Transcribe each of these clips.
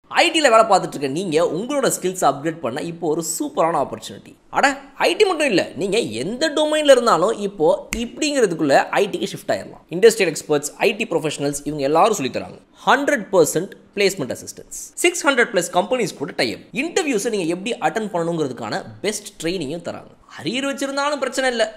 ஐடியில் வேலை பார்த்துட்டு இருக்க நீங்கள் உங்களோட ஸ்கில்ஸ் அப்கிரேட் பண்ண இப்போ ஒரு சூப்பரான ஆப்பர்ச்சுனிட்டி அட ஐடி மட்டும் இல்லை நீங்கள் எந்த டொமைனில் இருந்தாலும் இப்போ இப்படிங்கிறதுக்குள்ள ஐடிக்கு ஷிஃப்ட் ஆயிடலாம் இண்டஸ்ட்ரியல் எக்ஸ்பர்ட்ஸ் ஐடி ப்ரொஃபஷனல்ஸ் இவங்க எல்லாரும் சொல்லித் தராங்க hundred percent placement assistance six hundred plus companies கூட டைப் இன்டர்வியூஸை நீங்கள் எப்படி அட்டன் பண்ணணுங்கிறதுக்கான பெஸ்ட் ட்ரைனிங்கும் தராங்க அரியர் வச்சிருந்தாலும் பிரச்சனை இல்லை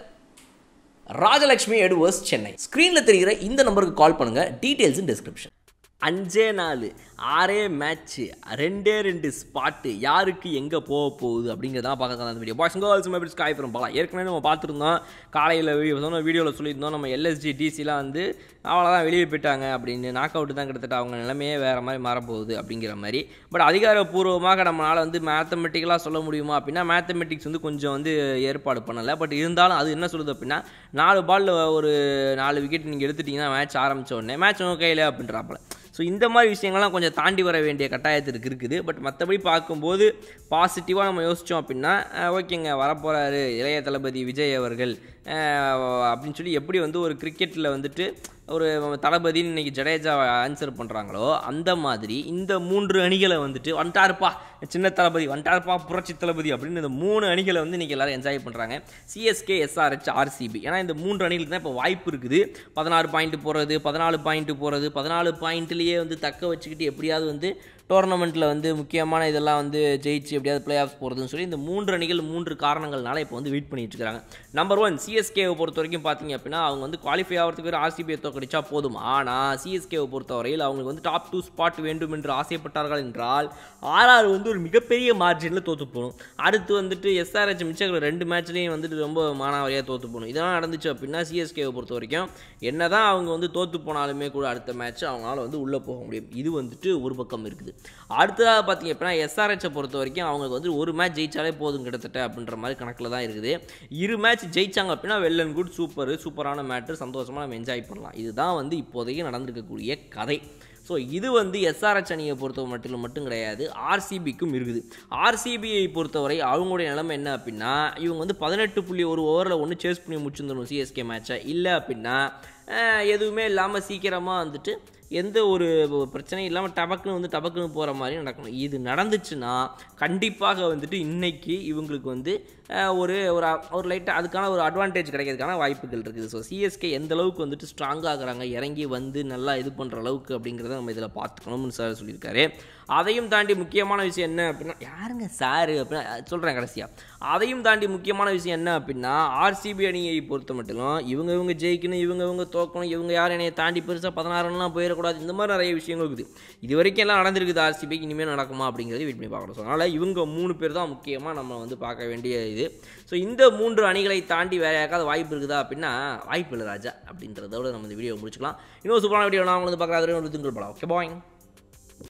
ராஜலக்ஷ்மி எட்வர்ஸ் சென்னை ஸ்க்ரீனில் தெரிகிற இந்த நம்பருக்கு கால் பண்ணுங்கள் டீட்டெயில்ஸ் இன் டிஸ்கிரிப்ஷன் அஞ்சே நாலு ஆறே மேட்ச்சு ரெண்டே ரெண்டு ஸ்பாட்டு யாருக்கு எங்கே போக போகுது அப்படிங்கிறதான் பார்க்க அந்த video boys girls maybe sky from Bala ஏற்கனவே நம்ம பார்த்துருந்தோம் காலையில் சொன்ன வீடியோவில் சொல்லியிருந்தோம் நம்ம எல்எஸ்ஜி டிசிலாம் வந்து அவ்வளோதான் வெளியே போயிட்டாங்க அப்படின்னு நாக் அவுட் தான் கிட்டத்தட்ட அவங்க நிலைமையே வேறு மாதிரி மாறப்போகுது அப்படிங்கிற மாதிரி பட் அதிகாரப்பூர்வமாக நம்மளால் வந்து மேத்தமெட்டிக்கலாக சொல்ல முடியுமா அப்படின்னா மேத்தமெட்டிக்ஸ் வந்து கொஞ்சம் வந்து ஏற்பாடு பண்ணலை பட் இருந்தாலும் அது என்ன சொல்லுது அப்படின்னா நாலு பாலில் ஒரு நாலு விக்கெட் நீங்கள் எடுத்துட்டிங்கன்னா மேட்ச் ஆரம்பித்த உடனே மேட்ச் உங்கள் கையில் அப்படின்றாப்புல ஸோ இந்த மாதிரி விஷயங்கள்லாம் கொஞ்சம் தாண்டி வர வேண்டிய கட்டாயத்திற்கு இருக்குது பட் மற்றபடி பார்க்கும்போது பாசிட்டிவாக நம்ம யோசித்தோம் அப்படின்னா அஹ், ஓகேங்க வரப்போகிறாரு இளைய தளபதி விஜய் அவர்கள் அஹ், அப்படின்னு சொல்லி எப்படி வந்து ஒரு கிரிக்கெட்டில் வந்துட்டு ஒரு தளபதின்னு இன்னைக்கு ஜடேஜா ஆன்சர் பண்ணுறாங்களோ அந்த மாதிரி இந்த மூன்று அணிகளை வந்துட்டு வந்துட்டாருப்பா சின்ன தளபதி வந்துட்டாருப்பா புரட்சி தளபதி அப்படின்னு இந்த மூணு அணிகளை வந்து இன்னைக்கு எல்லாரும் என்ஜாய் பண்ணுறாங்க சிஎஸ்கே எஸ்ஆர்ஹெச் ஆர்சிபி ஏன்னா இந்த மூன்று அணிகளுக்கு தான் இப்போ வாய்ப்பு இருக்குது பதினாறு பாயிண்ட் போகிறது பதினாலு பாயிண்ட் போகிறது பதினாலு பாயிண்ட்லேயே வந்து தக்க வச்சுக்கிட்டு எப்படியாவது வந்து டோர்னமெண்ட்டில் வந்து முக்கியமான இதெல்லாம் வந்து ஜெயிச்சு எப்படியாவது பிளே ஆஃப் போகிறதுன்னு சொல்லி இந்த மூன்று அணிகள் மூன்று காரணங்கள்னால இப்போ வந்து வெயிட் பண்ணிட்டு இருக்காங்க நம்பர் ஒன் சிஎஸ்கேவை பொறுத்த வரைக்கும் பார்த்தீங்க அப்படின்னா அவங்க வந்து குவாலிஃபை ஆகிறதுக்கு ஒரு ஆர்சிபியை தோக்கடிச்சா போதும் ஆனால் சிஎஸ்கேவை பொறுத்தவரையில் அவங்களுக்கு வந்து டாப் டூ ஸ்பாட் வேண்டும் என்று ஆசைப்பட்டார்கள் என்றால் ஆர்ஆர் வந்து ஒரு மிகப்பெரிய மார்ஜினில் தோற்று போகணும் அடுத்து வந்துட்டு எஸ்ஆர்ஹெச் மிச்சம் இருக்கிற ரெண்டு மேட்ச்லேயும் வந்துட்டு ரொம்ப மானாவரியாக தோற்று போகணும் இதெல்லாம் நடந்துச்சு அப்படின்னா சிஎஸ்கேவை பொறுத்த வரைக்கும் என்னதான் அவங்க வந்து தோற்று போனாலுமே கூட அடுத்த மேட்ச் அவங்களால வந்து உள்ளே போக முடியும் இது வந்துட்டு ஒரு பக்கம் இருக்குது அடுத்ததாக பார்த்தீங்க அப்படின்னா எஸ்ஆர்ஹெச்சை பொறுத்த வரைக்கும் அவங்களுக்கு வந்து ஒரு மேட்ச் ஜெயிச்சாலே போதும் கிட்டத்தட்ட அப்படின்ற மாதிரி கணக்கில் தான் இருக்குது இரு மேட்ச் ஜெயிச்சாங்க அப்படின்னா வெல் அண்ட் குட் சூப்பர் சூப்பரான மேட்ரு சந்தோஷமாக நம்ம என்ஜாய் பண்ணலாம் இதுதான் வந்து இப்போதைக்கு நடந்திருக்கக்கூடிய கதை ஸோ இது வந்து எஸ்ஆர்ஹெச் அணியை பொறுத்த மட்டும் மட்டும் கிடையாது ஆர்சிபிக்கும் இருக்குது ஆர்சிபியை பொறுத்தவரை அவங்களுடைய நிலைமை என்ன அப்படின்னா இவங்க வந்து பதினெட்டு புள்ளி ஒரு ஓவரில் ஒன்று சேஸ் பண்ணி முடிச்சிருந்தணும் சிஎஸ்கே மேட்சை இல்லை அப்படின்னா அஹ், எதுவுமே இல்லாமல் சீக்கிரமாக வந்துட்டு எந்த ஒரு பிரச்சனையும் இல்லாமல் டபக்குன்னு வந்து டபக்குன்னு போகிற மாதிரி நடக்கணும் இது நடந்துச்சுன்னா கண்டிப்பாக வந்துட்டு இன்னைக்கு இவங்களுக்கு வந்து அஹ், ஒரு ஒரு ஒரு லைட்டாக அதுக்கான ஒரு அட்வான்டேஜ் கிடைக்கிறதுக்கான வாய்ப்புகள் இருக்குது ஸோ சிஎஸ்கே எந்த அளவுக்கு வந்துட்டு ஸ்ட்ராங் ஆகுறாங்க இறங்கி வந்து நல்லா இது பண்ணுற அளவுக்கு அப்படிங்கிறத நம்ம இதில் பார்த்துக்கணும்னு சார் சொல்லியிருக்காரு அதையும் தாண்டி முக்கியமான விஷயம் என்ன அப்படின்னா யாருங்க சார் அப்படின்னா சொல்கிறேன் கடைசியாக அதையும் தாண்டி முக்கியமான விஷயம் என்ன அப்படின்னா ஆர்சிபி அணியை பொறுத்த மட்டும் இவங்க இவங்க ஜெயிக்கணும் இவங்க இவங்க தோக்கணும் இவங்க யார் என்னையை தாண்டி பெருசாக பதினாறுலாம் போயிடக்கூடாது இந்த மாதிரி நிறைய விஷயங்கள் இருக்குது இது வரைக்கும் எல்லாம் நடந்திருக்குது ஆர்சிபிக்கு இனிமேல் நடக்குமா அப்படிங்கிறது வெயிட் பண்ணி பார்க்கணும் ஸோ அதனால் இவங்க மூணு பேர் தான் முக்கியமாக நம்ம வந்து பார்க்க வேண்டிய இது ஸோ இந்த மூன்று அணிகளை தாண்டி வேற யாருக்காவது வாய்ப்பு இருக்குதா அப்படின்னா வாய்ப்பு இல்லை ராஜா அப்படின்றதோட நம்ம இந்த வீடியோ முடிச்சுக்கலாம் இன்னொரு சூப்பரான வீடியோ நான் வந்து பார்க்குறது ஒரு படம் ஓகே பாய்